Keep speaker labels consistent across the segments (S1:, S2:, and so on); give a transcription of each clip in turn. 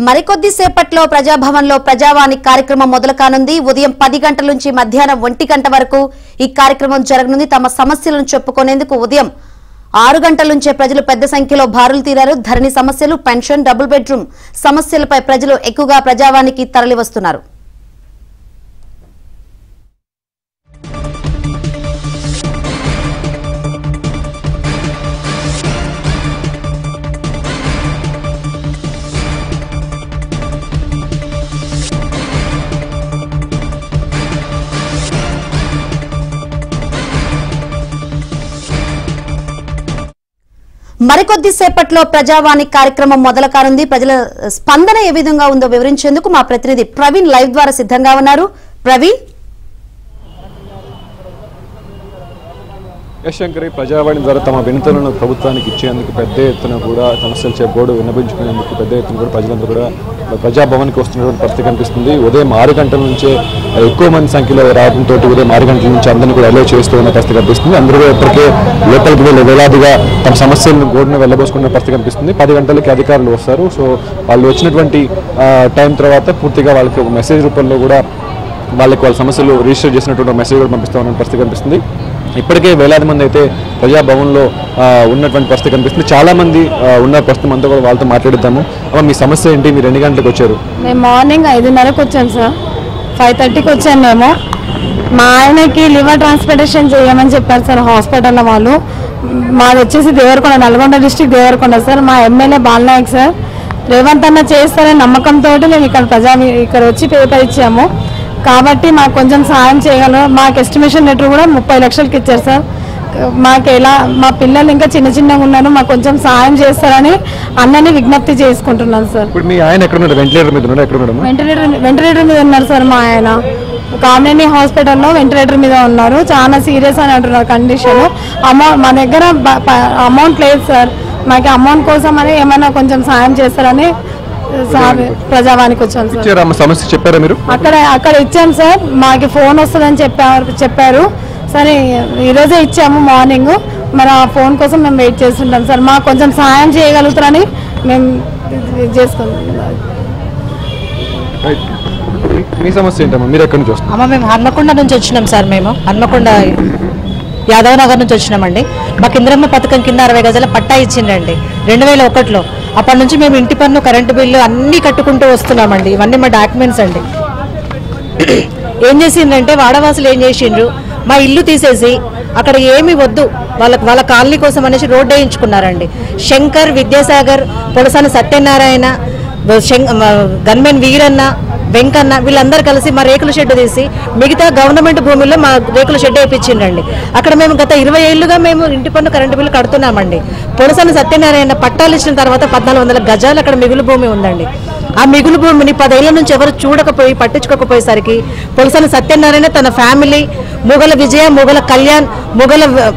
S1: మరికొద్ది సేపట్లో ప్రజాభవన్లో ప్రజావాణి కార్యక్రమం మొదలు కానుంది ఉదయం పది గంటల నుంచి మధ్యాహ్నం ఒంటి గంట వరకు ఈ కార్యక్రమం జరగనుంది తమ సమస్యలను చెప్పుకునేందుకు ఉదయం ఆరు గంటల నుంచే ప్రజలు పెద్ద సంఖ్యలో బారులు తీరారు ధరణి సమస్యలు పెన్షన్ డబుల్ బెడ్రూమ్ సమస్యలపై ప్రజలు ఎక్కువగా ప్రజావానికి తరలివస్తున్నారు మరికొద్ది సేపట్లో ప్రజావాణి కార్యక్రమం మొదలు కానుంది ప్రజల స్పందన ఏ విధంగా ఉందో వివరించేందుకు మా ప్రతినిధి ప్రవీణ్ లైవ్ ద్వారా సిద్ధంగా ఉన్నారు ప్రవీణ్
S2: యశంకరి ప్రజావాణి ద్వారా తమ వినతులను ప్రభుత్వానికి ఇచ్చేందుకు పెద్ద ఎత్తున కూడా సమస్యలు చెప్పబోడు విన్నపించుకునేందుకు పెద్ద ఎత్తున కూడా ప్రజలందరూ కూడా ప్రజాభవన్కి వస్తున్నటువంటి పరిస్థితి కనిపిస్తుంది ఉదయం ఆరు గంటల నుంచే ఎక్కువ మంది సంఖ్యలో రావడంతో ఉదయం ఆరు గంటల నుంచి అందరినీ కూడా అలో చేస్తూ ఉన్న పరిస్థితి కనిపిస్తుంది అందరూ కూడా ఇప్పటికే లోపలికి వెళ్ళి వేలాదిగా తమ సమస్యలను గోడును వెళ్ళబోసుకున్న పరిస్థితి కనిపిస్తుంది పది గంటలకి అధికారులు వస్తారు సో వాళ్ళు వచ్చినటువంటి ఆ, టైం తర్వాత పూర్తిగా వాళ్ళకి ఒక మెసేజ్ రూపంలో కూడా వాళ్ళకి వాళ్ళ సమస్యలు రిజిస్టర్ చేసినటువంటి ఒక మెసేజ్ కూడా పంపిస్తామన్న పరిస్థితి కనిపిస్తుంది ఇప్పటికే వేలాది మంది అయితే ప్రజాభవన్లో ఆ, ఉన్నటువంటి పరిస్థితి కనిపిస్తుంది చాలా మంది ఆ, ఉన్న ప్రస్తుతం అంతా కూడా వాళ్ళతో మాట్లాడిద్దాము అమ్మ మీ సమస్య ఏంటి మీరు ఎన్ని గంటలకు వచ్చారు
S3: మేము మార్నింగ్ ఐదున్నరకు వచ్చాం సార్ ఫైవ్ థర్టీకి వచ్చాను మేము మా ఆయనకి లివర్ ట్రాన్స్ప్లాంటేషన్ చేయమని చెప్పారు సార్ హాస్పిటల్లో వాళ్ళు మాది వచ్చేసి దేవరకొండ నల్గొండ డిస్టిక్ దేవరకొండ సార్ మా ఎమ్మెల్యే బాలనాయక్ సార్ రేవంత్ అన్న చేస్తారని నమ్మకంతో మేము ఇక్కడ ప్రజా ఇక్కడ వచ్చి పేపర్ ఇచ్చాము కాబట్టి మాకు కొంచెం సాయం చేయగలరు మాకు ఎస్టిమేషన్ లెటర్ కూడా ముప్పై లక్షలకి ఇచ్చారు సార్ మాకు ఎలా మా పిల్లలు ఇంకా చిన్న చిన్నగా ఉన్నారు మాకు కొంచెం సాయం చేస్తారని అన్నని విజ్ఞప్తి చేసుకుంటున్నాను సార్
S2: ఇప్పుడు మీ ఆయన ఎక్కడ ఉన్నాడు వెంటిలేటర్ మీద ఉన్నాడు ఎక్కడ ఉన్నాడు
S3: వెంటిలేటర్ వెంటిలేటర్ మీద ఉన్నారు సార్ మా ఆయన కామినేని హాస్పిటల్లో వెంటిలేటర్ మీద ఉన్నారు చాలా సీరియస్ అని అంటున్నారు కండిషన్ అమౌంట్ మా దగ్గర అమౌంట్ లేదు సార్ మాకు అమౌంట్ కోసం అని ఏమైనా కొంచెం సాయం చేస్తారని సార్ ప్రజావానికి వచ్చాను సార్
S2: ఇచ్చారా అమ్మ సమస్య చెప్పారా మీరు
S3: అక్కడ అక్కడ ఇచ్చాం సార్ మాకు ఫోన్ వస్తుందని చెప్పారు చెప్పారు సరే ఈరోజే ఇచ్చాము మార్నింగ్ మరి ఆ ఫోన్ కోసం మేము వెయిట్ చేస్తుంటాం సార్ మాకు కొంచెం సహాయం చేయగలుగుతారని మేము ఇది చేసుకుంటాం
S2: రైట్. మీ- మీ సమస్య ఏంటమ్మా మీరు ఎక్కడి నుంచి వస్తున్నారు
S4: అమ్మ మేము హన్మకొండ నుంచి వచ్చినాం సార్ మేము హన్మకొండ యాదవ్ నగర్ నుంచి వచ్చినామండి మాకు ఇంద్రమ్మ పథకం కింద అరవై గజాల పట్టా ఇచ్చిండండి రెండు వేల ఒకటిలో అప్పటి నుంచి మేము ఇంటి పన్ను కరెంటు బిల్లు అన్నీ కట్టుకుంటూ వస్తున్నామండి ఇవన్నీ మా డాక్యుమెంట్స్ అండి ఏం చేసిండ్రంటే వాడవాసులు ఏం చేసిండ్రు మా ఇల్లు తీసేసి అక్కడ ఏమి వద్దు వాళ్ళ వాళ్ళ కాలనీ కోసం అనేసి రోడ్ వేయించుకున్నారండి శంకర్ విద్యాసాగర్ పొలసాని సత్యనారాయణ శం- మ- గన్మెన్ వీరన్న వెంకన్న వీళ్ళందరూ కలిసి మా రేకుల షెడ్ తీసి మిగతా గవర్నమెంట్ భూమిలో మా రేకుల షెడ్ వేయించిండండి అక్కడ మేము గత ఇరవై ఏళ్ళుగా మేము ఇంటి పన్ను కరెంటు బిల్లు కడుతున్నామండి పొలసాని సత్యనారాయణ పట్టాలు ఇచ్చిన తర్వాత పద్నాలుగు వందల గజాలు అక్కడ మిగులు భూమి ఉందండి ఆ మిగులు భూమిని పదేళ్ల నుంచి ఎవరు చూడకపోయి పట్టించుకోకపోయేసరికి పొలసాని సత్యనారాయణ తన ఫ్యామిలీ ముగల విజయ ముగల కళ్యాణ్ ముగల వ-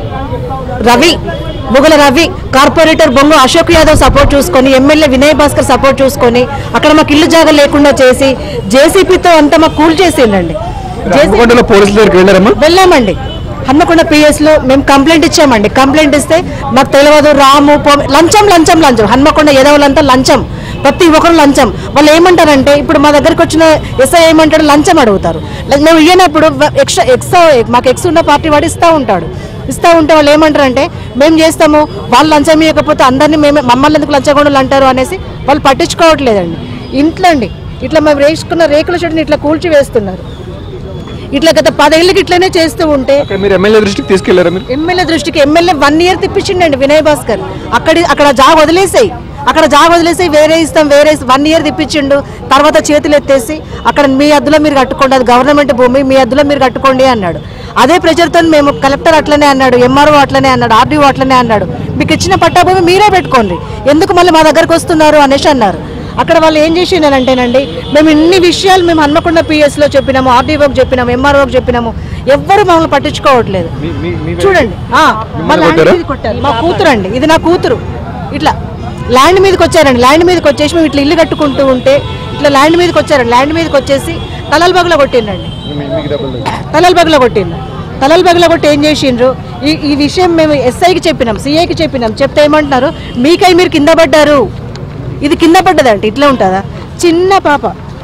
S4: రవి ముగల రవి కార్పొరేటర్ బొంగు అశోక్ యాదవ్ సపోర్ట్ చూసుకొని ఎమ్మెల్యే వినయ్ భాస్కర్ సపోర్ట్ చూసుకొని అక్కడ మాకు ఇల్లు జాగా లేకుండా చేసి జేసీపీతో అంతా మాకు కూల్ చేసిండండి జేసీ
S2: హన్మకొండలో పోలీసుల దగ్గరికి వెళ్ళారమ్మా
S4: వెళ్ళామండి హన్మకొండ పిఎస్ లో మేము కంప్లైంట్ ఇచ్చామండి కంప్లైంట్ ఇస్తే మాకు తెలియదు రాము పో- లంచం లంచం లంచం హన్మకొండ ఎదవలంతా లంచం ప్రతి ఒక్కరు లంచం వాళ్ళు ఏమంటారంటే ఇప్పుడు మా దగ్గరికి వచ్చిన ఎస్ఐ ఏమంటాడు లంచం అడుగుతారు ల- మేము ఇయ్యనప్పుడు ఎక్స్ట్రా ఎక్స్ట్రా మాకు ఎక్స్ ఉన్న పార్టీ వాడు ఇస్తూ ఉంటాడు ఇస్తూ ఉంటే వాళ్ళు ఏమంటారంటే మేము చేస్తాము వాళ్ళు లంచం ఇవ్వకపోతే అందరినీ మేమే మమ్మల్ని ఎందుకు లంచగొండలు అంటారు అనేసి వాళ్ళు పట్టించుకోవట్లేదండి ఇంట్లో అండి ఇట్లా మేము వేసుకున్న రేకుల చెట్టుని ఇట్లా కూల్చి వేస్తున్నారు ఇట్లా గత పదేళ్ళకి ఇట్లనే చేస్తూ ఉంటే
S2: అక్కడ మీరు ఎమ్మెల్యే దృష్టికి తీసుకెళ్లారా మీరు
S4: ఎమ్మెల్యే దృష్టికి ఎమ్మెల్యే వన్ ఇయర్ తిప్పించిండండి వినయ్ భాస్కర్ అక్కడి అక్కడ జాగ వదిలేసాయి అక్కడ జాగ వదిలేసి వేరే ఇస్తాం వేరే వన్ ఇయర్ తిప్పించిండు తర్వాత చేతులు ఎత్తేసి అక్కడ మీ అద్దులో మీరు కట్టుకోండి అది గవర్నమెంట్ భూమి మీ అద్దులో మీరు కట్టుకోండి అన్నాడు అదే ప్రెజర్తో మేము కలెక్టర్ అట్లనే అన్నాడు ఎంఆర్ఓ అట్లనే అన్నాడు ఆర్డీఓ అట్లనే అన్నాడు మీకు ఇచ్చిన పట్టా భూమి మీరే పెట్టుకోండి ఎందుకు మళ్ళీ మా దగ్గరకు వస్తున్నారు అనేసి అన్నారు అక్కడ వాళ్ళు ఏం చేసిండనంటేనండి మేము ఇన్ని విషయాలు మేము హన్మకొండ పిఎస్లో చెప్పినాము ఆర్డీఓకి చెప్పినాము ఎంఆర్ఓకి చెప్పినాము ఎవ్వరు మమ్మల్ని పట్టించుకోవట్లేదు
S2: మీ- మీ- మీ-
S4: చూడండి ఆ, మా ల్యాండ్
S2: కొట్టారా?
S4: మీదకి కొట్టారు మా కూతురు అండి ఇది నా కూతురు ఇట్లా ల్యాండ్ మీదకి వచ్చారండి ల్యాండ్ మీదకి వచ్చేసి మేము ఇట్లా ఇల్లు కట్టుకుంటూ ఉంటే ఇట్లా ల్యాండ్ మీదకి వచ్చారండి ల్యాండ్ మీదకి వచ్చేసి తలల బగులో కొట్టిండండి
S2: మీ- మీకు డబ్బులు లేవు.
S4: తలల బగులో కొట్టిండు తలల బగులో కొట్టి ఏం చేసిండ్రు ఈ ఈ విషయం మేము ఎస్ఐకి చెప్పినాం సిఐకి చెప్పినాం చెప్తే ఏమంటున్నారు మీకై మీరు కింద పడ్డారు ఇది కింద పడ్డదంట ఇట్లా ఉంటుందా
S3: చిన్న పాప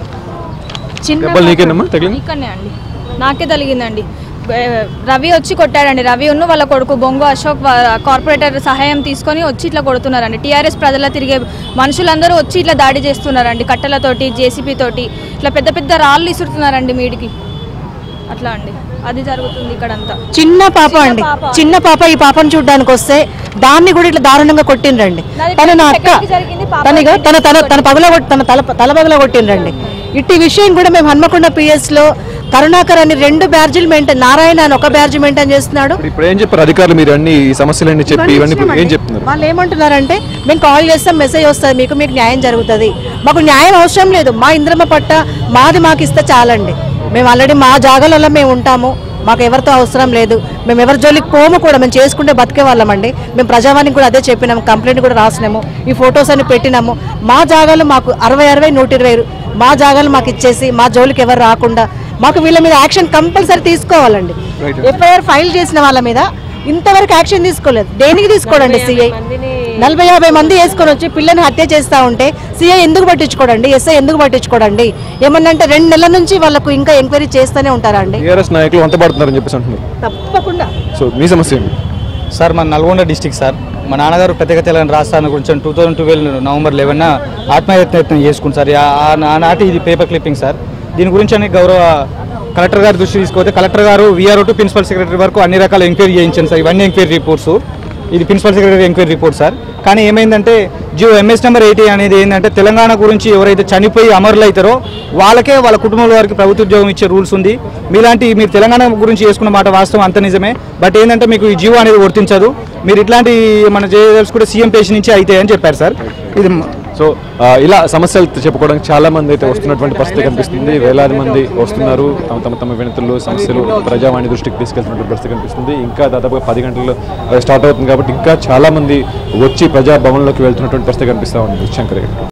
S3: చిన్న
S2: దెబ్బలు నీకేనమ్మా తగిలింది
S5: ఇక్కడనే అండి నాకే తగిలిందండి ఏ, రవి వచ్చి కొట్టాడండి రవి ఉన్న వాళ్ళ కొడుకు బొంగు అశోక్ వా- కార్పొరేటర్ సహాయం తీసుకొని వచ్చి ఇట్లా కొడుతున్నారండి టీఆర్ఎస్ ప్రజల తిరిగే మనుషులందరూ వచ్చి ఇట్లా దాడి చేస్తున్నారండి కట్టెలతోటి జేసీబీ తోటి ఇట్లా పెద్ద పెద్ద రాళ్ళు ఇసురుతున్నారండి మీడికి అట్లా అండి అది జరుగుతుంది ఇక్కడంతా
S4: చిన్న పాప
S5: చిన్న
S4: అండి
S5: పాప.
S4: చిన్న పాప ఈ పాపను చూడడానికి వస్తే దాన్ని కూడా ఇట్లా దారుణంగా కొట్టిండ్రండి
S5: నాది
S4: తను నా అక్క
S5: సెకండ్కి జరిగింది, పాప
S4: తనగా తన తన తన పగల తన తల తల పగల కొట్టిండ్రండి ఇట్టి విషయం కూడా మేము హన్మకొండ పిఎస్ లో కరుణాకర్ అని రెండు బ్యార్జీలు మెయింటైన్ నారాయణ అని ఒక బ్యార్జీ మెయింటైన్ చేస్తున్నాడు
S2: ఇప్పుడు ఇప్పుడు ఏం చెప్పారు అధికారులు మీరు అన్ని ఈ సమస్యలన్నీ చెప్పి ఇవన్నీ ఇప్పుడు ఏం చెప్తున్నారు
S4: వాళ్ళు ఏమంటున్నారంటే మేము కాల్ చేస్తాం మెసేజ్ వస్తుంది మీకు మీకు న్యాయం జరుగుతుంది మాకు న్యాయం అవసరం లేదు మా ఇంద్రమ్మ పట్ట మాది మాకు ఇస్తే చాలండి మేము ఆల్రెడీ మా జాగాలలో మేము ఉంటాము మాకు ఎవరితో అవసరం లేదు మేము ఎవరి జోలికి పోము కూడా మేము చేసుకుంటే బతికే వాళ్ళమండి మేము ప్రజావానికి కూడా అదే చెప్పినాము కంప్లైంట్ కూడా రాసినాము ఈ ఫొటోస్ అన్ని పెట్టినాము మా జాగాలు మాకు అరవై అరవై నూట ఇరవై మా జాగాలు మాకు ఇచ్చేసి మా జోలికి ఎవరు రాకుండా మాకు వీళ్ళ మీద యాక్షన్ కంపల్సరీ తీసుకోవాలండి ఎఫ్ఐఆర్ ఫైల్ చేసిన వాళ్ళ మీద ఇంతవరకు యాక్షన్ తీసుకోలేదు దేనికి తీసుకోడండి సిఐ నలభై యాభై మంది వేసుకొని వచ్చి పిల్లని హత్య చేస్తా ఉంటే సిఐ ఎందుకు పట్టించుకోడండి ఎస్ఐ ఎందుకు పట్టించుకోడండి ఏమన్నంటే రెండు నెలల నుంచి వాళ్ళకు ఇంకా ఎంక్వైరీ చేస్తూనే ఉంటారండి
S2: టీఆర్ఎస్ నాయకులు వంత పడుతున్నారని చెప్పేసి అంటున్నారు
S4: తప్పకుండా
S2: సో మీ సమస్య ఏంటి
S6: సార్ మన నల్గొండ డిస్టిక్ సార్ మా నాన్నగారు ప్రత్యేక తెలంగాణ రాష్ట్రాన్ని గురించి two thousand twelve November eleven ఆత్మహత్యయత్నం చేసుకుంది సార్ ఆ- ఆ- ఆనాటి ఇది పేపర్ క్లిప్పింగ్ సార్ దీని గురించి అని గౌరవ కలెక్టర్ గారి దృష్టి తీసుకపోతే కలెక్టర్ గారు వీఆర్ఓ టు ప్రిన్సిపల్ సెక్రటరీ వరకు అన్ని రకాల ఎంక్వైరీ చేయించాను సార్ ఇవన్నీ ఎంక్వైరీ రిపోర్ట్స్ ఇది principal secretary enquiry report sir కానీ ఏమైందంటే జియో ఎంఎస్ నెంబర్ ఎయిటీ అనేది ఏంటంటే తెలంగాణ గురించి ఎవరైతే చనిపోయి అమరులు అవుతారో వాళ్ళకే వాళ్ళ కుటుంబాల వారికి ప్రభుత్వ ఉద్యోగం ఇచ్చే రూల్స్ ఉంది మీలాంటి మీరు తెలంగాణ గురించి చేసుకున్న మాట వాస్తవం అంత నిజమే బట్ ఏంటంటే మీకు ఈ జియో అనేది వర్తించదు మీరు ఇట్లాంటి మన కూడా సీఎం పేజ్ నుంచి అయితే అని చెప్పారు సార్ ఇది
S2: సో ఆ, ఇలా సమస్యలు చెప్పుకోవడానికి చాలా మంది అయితే వస్తున్నటువంటి పరిస్థితి కనిపిస్తుంది వేలాది మంది వస్తున్నారు తమ తమ తమ వినతులు సమస్యలు ప్రజావాణి దృష్టికి తీసుకెళ్తున్నటువంటి పరిస్థితి కనిపిస్తుంది ఇంకా దాదాపుగా పది గంటల్లో స్టార్ట్ అవుతుంది కాబట్టి ఇంకా చాలా మంది వచ్చి ప్రజాభవన్లోకి వెళ్తున్నటువంటి పరిస్థితి కనిపిస్తూ ఉంది శంకర్ గారు